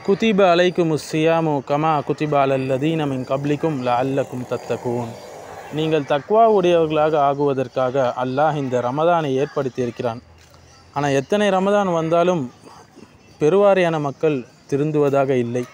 குதிப அலைக்கும் சியாமு கமா குதிப அலல்லதீன மின் கப்லிக்கும் ல அல்லக்கும் தத்தகூன் நீங்கள் தக்வா உடையவர்களாக ஆகுவதற்காக அல்லாஹ் இந்த ரமதானை ஏற்படுத்தி இருக்கிறான் ஆனால் எத்தனை ரமதான் வந்தாலும் பெருவாரியான மக்கள் திருந்துவதாக இல்லை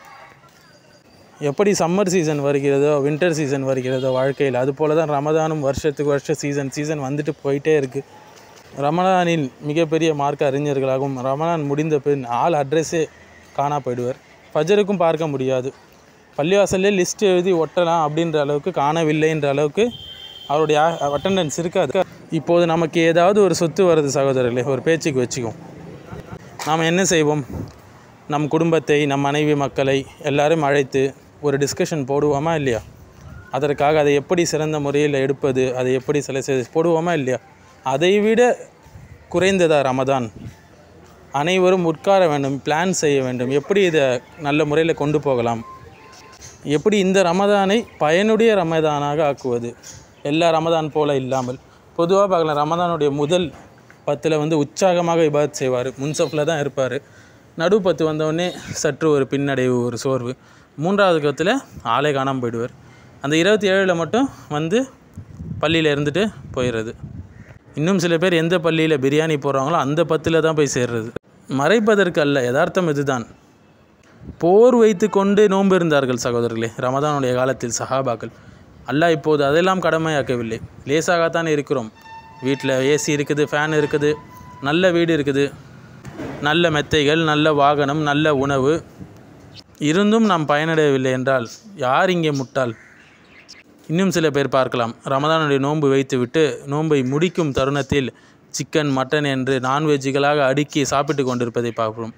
எப்படி சம்மர் சீசன் வருகிறதோ வின்டர் சீசன் வருகிறதோ வாழ்க்கையில் அதுபோல தான் ரமதானும் வருஷத்துக்கு வருஷம் சீசன் சீசன் வந்துட்டு போயிட்டே இருக்குது ரமலானில் மிகப்பெரிய மார்க்க அறிஞர்களாகவும் ரமலான் முடிந்த பின் ஆள் அட்ரஸே காணா போயிடுவர் ஃபஜருக்கும் பார்க்க முடியாது பள்ளிவாசல்லே லிஸ்ட் எழுதி ஒட்டலாம் அப்படின்ற அளவுக்கு காணவில்லைன்ற அளவுக்கு அவருடைய அட்டண்டன்ஸ் இருக்காது இப்போது நமக்கு ஏதாவது ஒரு சொத்து வருது சகோதரர்களே ஒரு பேச்சுக்கு வச்சுக்குவோம் நாம் என்ன செய்வோம் நம் குடும்பத்தை நம் மனைவி மக்களை எல்லாரும் அழைத்து ஒரு டிஸ்கஷன் போடுவோமா இல்லையா அதற்காக அதை எப்படி சிறந்த முறையில் எடுப்பது அதை எப்படி சில செய்து போடுவோமா இல்லையா அதைவிட குறைந்ததா ரமதான் அனைவரும் உட்கார வேண்டும் பிளான் செய்ய வேண்டும் எப்படி இதை நல்ல முறையில் கொண்டு போகலாம் எப்படி இந்த ரமதானை பயனுடைய ரமதானாக ஆக்குவது எல்லா ரமதான் போல இல்லாமல் பொதுவாக பார்க்கலாம் ரமதானுடைய முதல் பத்தில் வந்து உற்சாகமாக இபாத் செய்வார் முன்சஃபில் தான் இருப்பார் நடு பத்து வந்தவுடனே சற்று ஒரு பின்னடைவு ஒரு சோர்வு மூன்றாவது கத்தில் ஆளே காணாமல் போயிடுவார் அந்த இருபத்தி ஏழில் மட்டும் வந்து பள்ளியில் இருந்துட்டு போயிடுறது இன்னும் சில பேர் எந்த பள்ளியில் பிரியாணி போடுறாங்களோ அந்த பத்தில் தான் போய் சேர்றது மறைப்பதற்கு அல்ல யதார்த்தம் இதுதான் போர் வைத்து கொண்டு நோன்பு இருந்தார்கள் சகோதரர்களே ரமதானுடைய காலத்தில் சஹாபாக்கள் அல்லாஹ் இப்போது அதெல்லாம் கடமையாக்கவில்லை லேசாகத்தான் இருக்கிறோம் வீட்டில் ஏசி இருக்குது ஃபேன் இருக்குது நல்ல வீடு இருக்குது நல்ல மெத்தைகள் நல்ல வாகனம் நல்ல உணவு இருந்தும் நாம் பயனடையவில்லை என்றால் யார் இங்கே முட்டாள் இன்னும் சில பேர் பார்க்கலாம் ரமதானுடைய நோன்பு வைத்துவிட்டு நோன்பை முடிக்கும் தருணத்தில் சிக்கன் மட்டன் என்று நான்வெஜ்ஜுகளாக அடுக்கி சாப்பிட்டு கொண்டிருப்பதை பார்க்கிறோம்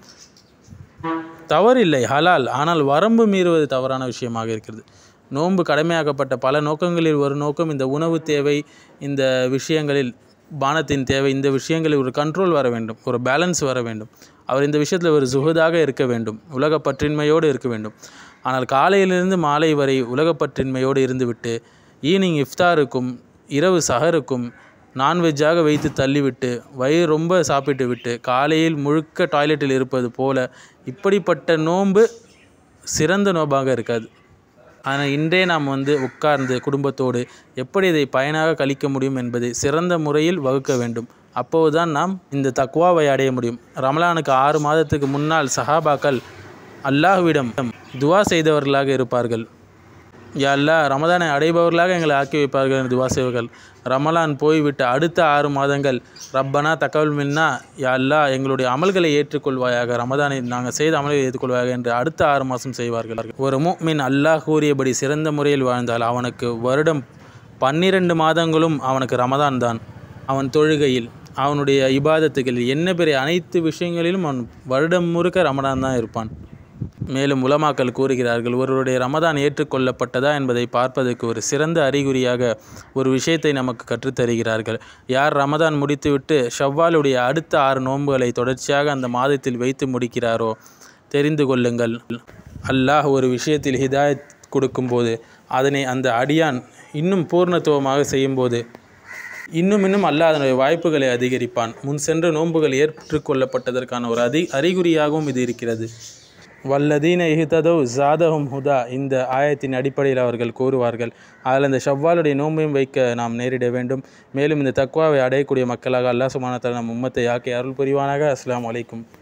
தவறில்லை ஹலால் ஆனால் வரம்பு மீறுவது தவறான விஷயமாக இருக்கிறது நோன்பு கடமையாக்கப்பட்ட பல நோக்கங்களில் ஒரு நோக்கம் இந்த உணவு தேவை இந்த விஷயங்களில் பானத்தின் தேவை இந்த விஷயங்களில் ஒரு கண்ட்ரோல் வர வேண்டும் ஒரு பேலன்ஸ் வர வேண்டும் அவர் இந்த விஷயத்தில் ஒரு சுகதாக இருக்க வேண்டும் உலகப்பற்றின்மையோடு இருக்க வேண்டும் ஆனால் காலையிலிருந்து மாலை வரை உலகப்பற்றின்மையோடு இருந்துவிட்டு ஈவினிங் இஃப்தாருக்கும் இரவு சஹருக்கும் நான்வெஜ்ஜாக வைத்து தள்ளிவிட்டு வயிறு ரொம்ப சாப்பிட்டு விட்டு காலையில் முழுக்க டாய்லெட்டில் இருப்பது போல இப்படிப்பட்ட நோன்பு சிறந்த நோபாக இருக்காது ஆனால் இன்றே நாம் வந்து உட்கார்ந்து குடும்பத்தோடு எப்படி இதை பயனாக கழிக்க முடியும் என்பதை சிறந்த முறையில் வகுக்க வேண்டும் அப்போதுதான் நாம் இந்த தக்வாவை அடைய முடியும் ரமலானுக்கு ஆறு மாதத்துக்கு முன்னால் சஹாபாக்கள் அல்லாஹ்விடம் துவா செய்தவர்களாக இருப்பார்கள் யா அல்லாஹ் ரமதானை அடைபவர்களாக எங்களை ஆக்கி வைப்பார்கள் என்று துவா செய்வார்கள் ரமலான் போய்விட்ட அடுத்த ஆறு மாதங்கள் ரப்பனா தகவல் மின்னா யா அல்லாஹ் எங்களுடைய அமல்களை ஏற்றுக்கொள்வாயாக ரமதானை நாங்கள் செய்த அமல்களை ஏற்றுக்கொள்வாயாக என்று அடுத்த ஆறு மாதம் செய்வார்கள் ஒரு முஃமின் அல்லாஹ் கூறியபடி சிறந்த முறையில் வாழ்ந்தால் அவனுக்கு வருடம் பன்னிரண்டு மாதங்களும் அவனுக்கு ரமதான் தான் அவன் தொழுகையில் அவனுடைய இபாதத்துகளில் என்ன பெரிய அனைத்து விஷயங்களிலும் அவன் வருடம் முழுக்க ரமதான் தான் இருப்பான் மேலும் உலமாக்கள் கூறுகிறார்கள் ஒருவருடைய ரமதான் ஏற்றுக்கொள்ளப்பட்டதா என்பதை பார்ப்பதற்கு ஒரு சிறந்த அறிகுறியாக ஒரு விஷயத்தை நமக்கு கற்றுத்தருகிறார்கள் யார் ரமதான் முடித்துவிட்டு ஷவ்வாலுடைய அடுத்த ஆறு நோன்புகளை தொடர்ச்சியாக அந்த மாதத்தில் வைத்து முடிக்கிறாரோ தெரிந்து கொள்ளுங்கள் அல்லாஹ் ஒரு விஷயத்தில் ஹிதாயத் கொடுக்கும்போது அதனை அந்த அடியான் இன்னும் பூர்ணத்துவமாக செய்யும்போது இன்னும் இன்னும் அல்லாஹ் அதனுடைய வாய்ப்புகளை அதிகரிப்பான் முன் சென்ற நோன்புகள் ஏற்றுக்கொள்ளப்பட்டதற்கான ஒரு அதி அறிகுறியாகவும் இது இருக்கிறது வல்லதீன இஹ்ததோ ஜாதஹும் ஹுதா இந்த ஆயத்தின் அடிப்படையில் அவர்கள் கூறுவார்கள் அதில் இந்த ஷவ்வாலுடைய நோன்பையும் வைக்க நாம் நேரிட வேண்டும் மேலும் இந்த தக்வாவை அடையக்கூடிய மக்களாக அல்லாஹ் சுமானத்தால் நம் உம்மத்தை ஆக்கி அருள் புரிவானாக அஸ்ஸலாமு அலைக்கும்